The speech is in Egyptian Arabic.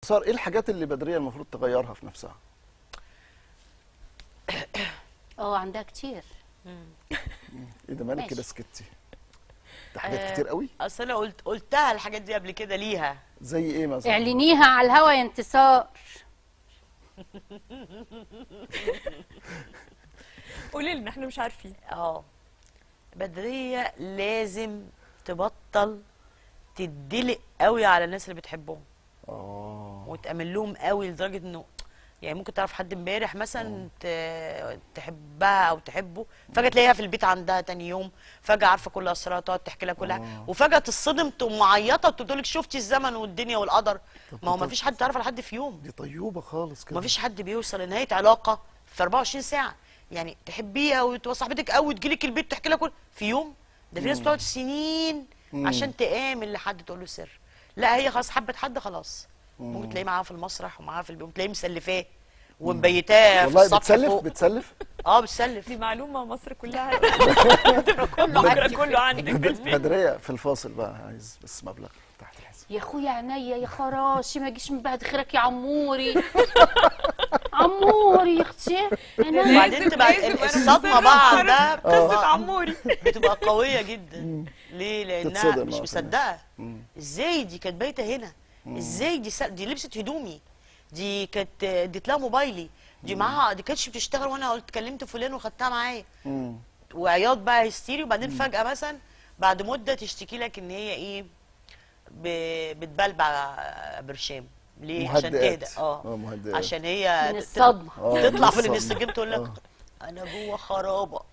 صار ايه الحاجات اللي بدريه المفروض تغيرها في نفسها اه عندها كتير ايه ده مالك ماشي. كده سكتي ده حاجات آه، كتير قوي اصل انا قلت قلتها الحاجات دي قبل كده ليها زي ايه مثلا اعلنيها على الهوا يا انتصار قولي لنا احنا مش عارفين اه بدريه لازم تبطل تدلق قوي على الناس اللي بتحبهم اه وتأمن لهم قوي لدرجه انه يعني ممكن تعرف حد امبارح مثلا ت- تحبها او تحبه فجاه تلاقيها في البيت عندها تاني يوم فجاه عارفه كل اسرارها تقعد تحكي لها كلها آه. وفجاه تصدم تقوم معيطه تقول لك شفتي الزمن والدنيا والقدر ما هو طب- ما فيش حد تعرف على حد في يوم دي طيوبه خالص كده ما فيش حد بيوصل لنهايه علاقه في 24 ساعه يعني تحبيها وتبقى صاحبتك قوي وتجيلك البيت تحكي لها كل في يوم ده في ناس بتقعد سنين عشان تآمن لحد تقول له سر لا هي خلاص حبت حد خلاص ممكن تلاقيه معاها في المسرح ومعاها في البيت ممكن تلاقيه مسلفاه ومبيتاه في والله السطح بتسلف فوق بتسلف اه بتسلف دي معلومه مصر كلها كله بكره عندي. كله عندك في البيت بدريه في الفاصل بقى عايز بس مبلغ تحت الحساب يا اخويا عينيا يا خراشي ما جيش من بعد خيرك يا عموري عموري يا اختي عينيا وبعدين تبقى لازم أنا الصدمه مصرة بقى أعرف عندها قصه عموري بتبقى قويه جدا ليه لانها تتصدم مش آه، في مصدقه مم. ازاي دي كانت بايته هنا ازاي دي س... دي لبست هدومي دي كانت اديت لها موبايلي دي معاها دي كانتش بتشتغل وانا قلت كلمت فلان وخدتها معايا مم. وعياط بقى هستيري وبعدين فجاه مثلا بعد مده تشتكي لك ان هي ايه ب... بتبلبع برشام ليه عشان مهدئات. تهدى اه آه، مهدئات. عشان هي من تت- الصدمه آه، تطلع في بالظبط. الانستجرام تقول لك آه. انا جوه خرابه